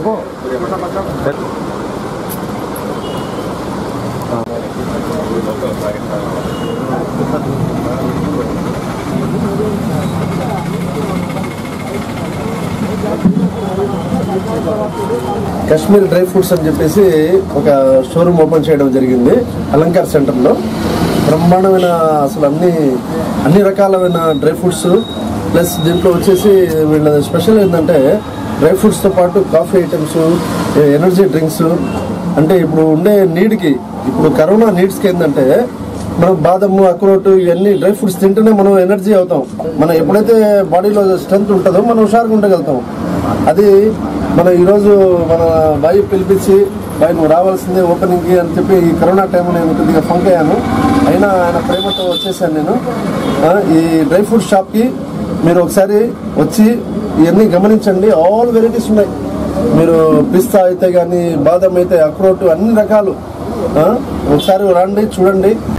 Kashmir dry fruits అని చెప్పేసి ఒక షోరూమ్ ఓపెన్ చేయడం జరిగింది అలంకార్ సెంటర్లో బ్రహ్మాండమైన అసలు అన్ని అన్ని రకాలమైన డ్రై ఫ్రూట్స్ ప్లస్ దీంట్లో వచ్చేసి వీళ్ళ స్పెషల్ ఏంటంటే డ్రై ఫ్రూట్స్తో పాటు కాఫీ ఐటమ్స్ ఎనర్జీ డ్రింక్స్ అంటే ఇప్పుడు ఉండే నీడ్కి ఇప్పుడు కరోనా నీడ్స్కి ఏంటంటే మనం బాదము అక్రోట్ ఇవన్నీ డ్రై ఫ్రూట్స్ తింటేనే మనం ఎనర్జీ అవుతాం మనం ఎప్పుడైతే బాడీలో స్ట్రెంత్ ఉంటుందో మనం హుషారుగా ఉండగలుగుతాం అది మన ఈరోజు మన బాయి పిలిపించి బాయ్ నువ్వు రావాల్సిందే ఓపెనింగ్కి అని చెప్పి ఈ కరోనా టైంలో నేను కొద్దిగా ఫంక్ అయ్యాను అయినా ఆయన ప్రేమతో వచ్చేసాను నేను ఆ, ఈ డ్రై ఫ్రూట్ షాప్కి మీరు ఒకసారి వచ్చి ఇవన్నీ గమనించండి ఆల్ వెరైటీస్ ఉన్నాయి మీరు పిస్తా అయితే కానీ బాదం అయితే అక్రోట్ అన్ని రకాలు ఆ, ఒకసారి రండి చూడండి